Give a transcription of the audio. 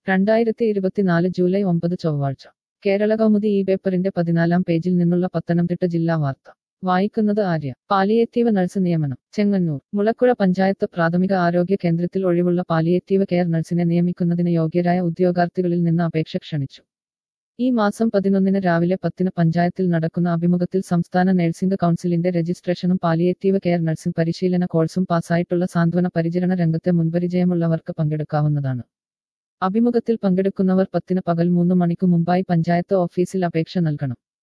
രണ്ടായിരത്തി ഇരുപത്തിനാല് ജൂലൈ ഒമ്പത് ചൊവ്വാഴ്ച കേരള കൗമുദി ഈ പേപ്പറിന്റെ പതിനാലാം പേജിൽ നിന്നുള്ള പത്തനംതിട്ട ജില്ലാ വാർത്ത വായിക്കുന്നത് ആര്യ പാലിയേറ്റീവ് നഴ്സ് നിയമനം ചെങ്ങന്നൂർ മുളക്കുഴ പഞ്ചായത്ത് പ്രാഥമിക ആരോഗ്യ കേന്ദ്രത്തിൽ ഒഴിവുള്ള പാലിയേറ്റീവ് കെയർ നഴ്സിനെ നിയമിക്കുന്നതിന് യോഗ്യരായ ഉദ്യോഗാർത്ഥികളിൽ നിന്ന് അപേക്ഷ ക്ഷണിച്ചു ഈ മാസം പതിനൊന്നിന് രാവിലെ പത്തിന് പഞ്ചായത്തിൽ നടക്കുന്ന അഭിമുഖത്തിൽ സംസ്ഥാന നഴ്സിംഗ് കൗൺസിലിന്റെ രജിസ്ട്രേഷനും പാലിയേറ്റീവ് കെയർ നഴ്സിംഗ് പരിശീലന കോഴ്സും പാസ്സായിട്ടുള്ള സാന്ത്വന പരിചരണ രംഗത്തെ മുൻപരിചയമുള്ളവർക്ക് പങ്കെടുക്കാവുന്നതാണ് അഭിമുഖത്തിൽ പങ്കെടുക്കുന്നവർ പത്തിന് പകൽ മൂന്ന് മണിക്കു മുമ്പായി പഞ്ചായത്ത് ഓഫീസിൽ അപേക്ഷ നൽകണം